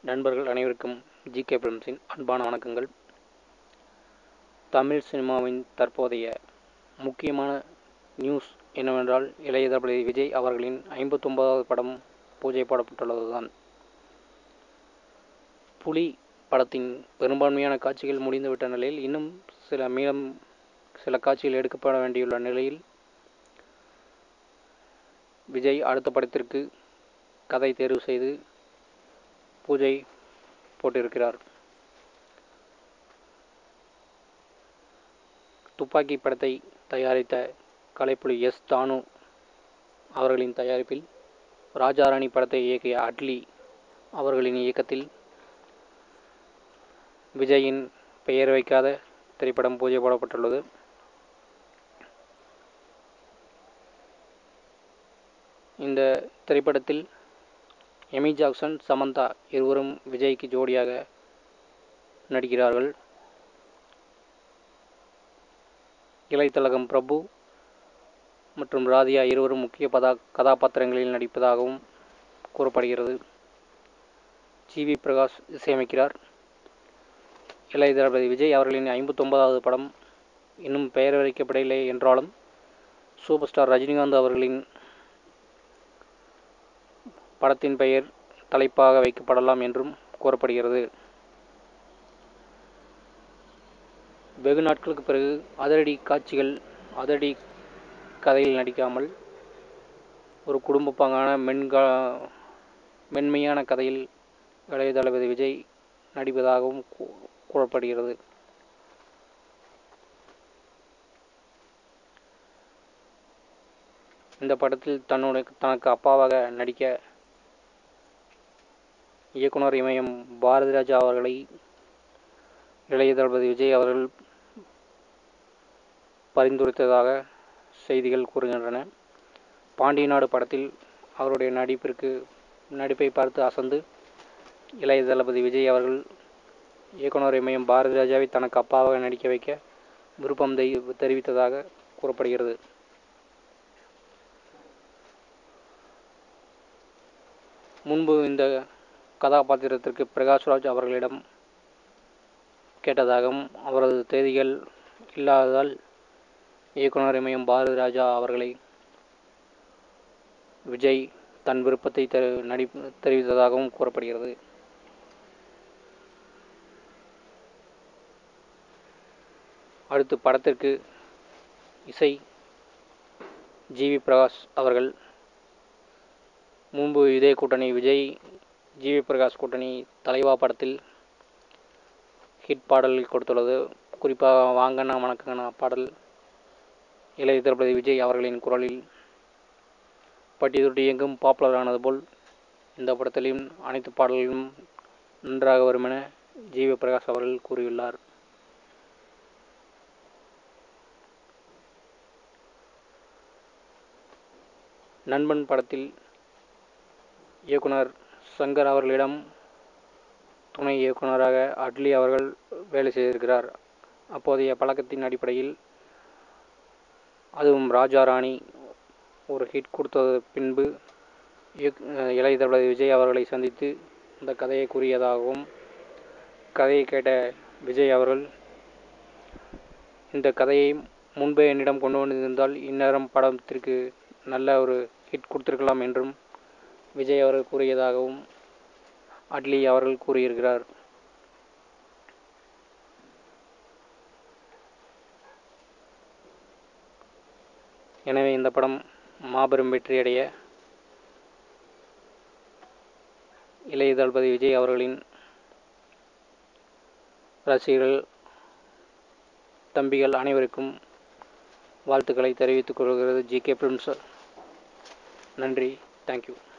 நண்பர்கள் அனைவருக்கும் ஜிகே ஃபிலிம்ஸின் அன்பான வணக்கங்கள் தமிழ் சினிமாவின் தற்போதைய முக்கியமான நியூஸ் என்னவென்றால் இளைய தளபதி விஜய் அவர்களின் ஐம்பத்தொன்பதாவது படம் பூஜை போடப்பட்டுள்ளதுதான் புலி படத்தின் பெரும்பான்மையான காட்சிகள் முடிந்துவிட்ட நிலையில் இன்னும் சில மீளம் சில காட்சிகள் எடுக்கப்பட வேண்டியுள்ள நிலையில் விஜய் அடுத்த படத்திற்கு கதை தேர்வு செய்து பூஜை போட்டிருக்கிறார் துப்பாக்கி படத்தை தயாரித்த கலைப்புலி எஸ் தானு அவர்களின் தயாரிப்பில் ராஜாராணி படத்தை இயக்கிய அட்லி அவர்களின் இயக்கத்தில் விஜயின் பெயர் வைக்காத திரைப்படம் பூஜை போடப்பட்டுள்ளது இந்த திரைப்படத்தில் எமி ஜாக்சன் சமந்தா இருவரும் விஜய்க்கு ஜோடியாக நடிக்கிறார்கள் இளைத்தலகம் பிரபு மற்றும் ராதியா இருவரும் முக்கிய பதா கதாபாத்திரங்களில் நடிப்பதாகவும் கூறப்படுகிறது ஜிவி பிரகாஷ் இசையமைக்கிறார் இளைய தளபதி விஜய் அவர்களின் ஐம்பத்தொன்பதாவது படம் இன்னும் பெயர் வைக்கப்படவில்லை என்றாலும் சூப்பர் ஸ்டார் ரஜினிகாந்த் அவர்களின் படத்தின் பெயர் தலைப்பாக வைக்கப்படலாம் என்றும் கூறப்படுகிறது வெகு நாட்களுக்கு பிறகு அதிரடி காட்சிகள் அதிரடி கதையில் நடிக்காமல் ஒரு குடும்ப பாங்கான மென்கா மென்மையான கதையில் இளைய தளபதி விஜய் நடிப்பதாகவும் கூறப்படுகிறது இந்த படத்தில் தன்னுடைய தனக்கு அப்பாவாக நடிக்க இயக்குனர் இமயம் பாரதிராஜா அவர்களை இளைய தளபதி விஜய் அவர்கள் பரிந்துரைத்ததாக செய்திகள் கூறுகின்றன பாண்டிய நாடு படத்தில் அவருடைய நடிப்பிற்கு நடிப்பை பார்த்து அசந்து இளைய தளபதி விஜய் அவர்கள் இயக்குனர் இமயம் பாரதிராஜாவை தனக்கு அப்பாவாக நடிக்க வைக்க விருப்பம் தெரிவித்ததாக கூறப்படுகிறது முன்பு இந்த கதாபாத்திரத்திற்கு பிரகாஷ்ராஜ் அவர்களிடம் கேட்டதாகவும் அவரது தேதிகள் இல்லாததால் இயக்குனர் இமயம் பாரதி ராஜா அவர்களை விஜய் தன் விருப்பத்தை தெ நடி தெரிவித்ததாகவும் கூறப்படுகிறது அடுத்து படத்திற்கு இசை ஜிவி பிரகாஷ் அவர்கள் முன்பு இதே கூட்டணி விஜய் ஜிவி பிரகாஷ் கூட்டணி தலைவா படத்தில் ஹிட் பாடல் கொடுத்துள்ளது குறிப்பாக வாங்கண்ணா வணக்கங்கண்ணா பாடல் இளைய தளபதி விஜய் அவர்களின் குரலில் பட்டி தொட்டி எங்கும் பாப்புலர் ஆனது போல் இந்த படத்திலும் அனைத்து பாடல்களும் நன்றாக வரும் என ஜிவி பிரகாஷ் அவர்கள் கூறியுள்ளார் நண்பன் படத்தில் இயக்குனர் சங்கர் அவர்களிடம் துணை இயக்குனராக அட்லி அவர்கள் வேலை செய்திருக்கிறார் அப்போதைய பழக்கத்தின் அடிப்படையில் அதுவும் ராஜா ராணி ஒரு ஹிட் கொடுத்தது பின்பு இளைய தளபதி விஜய் அவர்களை சந்தித்து இந்த கதையை கூறியதாகவும் கதையை கேட்ட விஜய் அவர்கள் இந்த கதையை முன்பே என்னிடம் கொண்டு வந்திருந்தால் இந்நேரம் படத்திற்கு நல்ல ஒரு ஹிட் கொடுத்திருக்கலாம் என்றும் விஜய் அவர்கள் கூறியதாகவும் அட்லி அவர்கள் கூறியிருக்கிறார் எனவே இந்த படம் மாபெரும் வெற்றியடைய இளைய தளபதி விஜய் அவர்களின் ரசிகர்கள் தம்பிகள் அனைவருக்கும் வாழ்த்துக்களை தெரிவித்துக் கொள்கிறது ஜிகே ஃபிலிம்ஸ் நன்றி தேங்க்யூ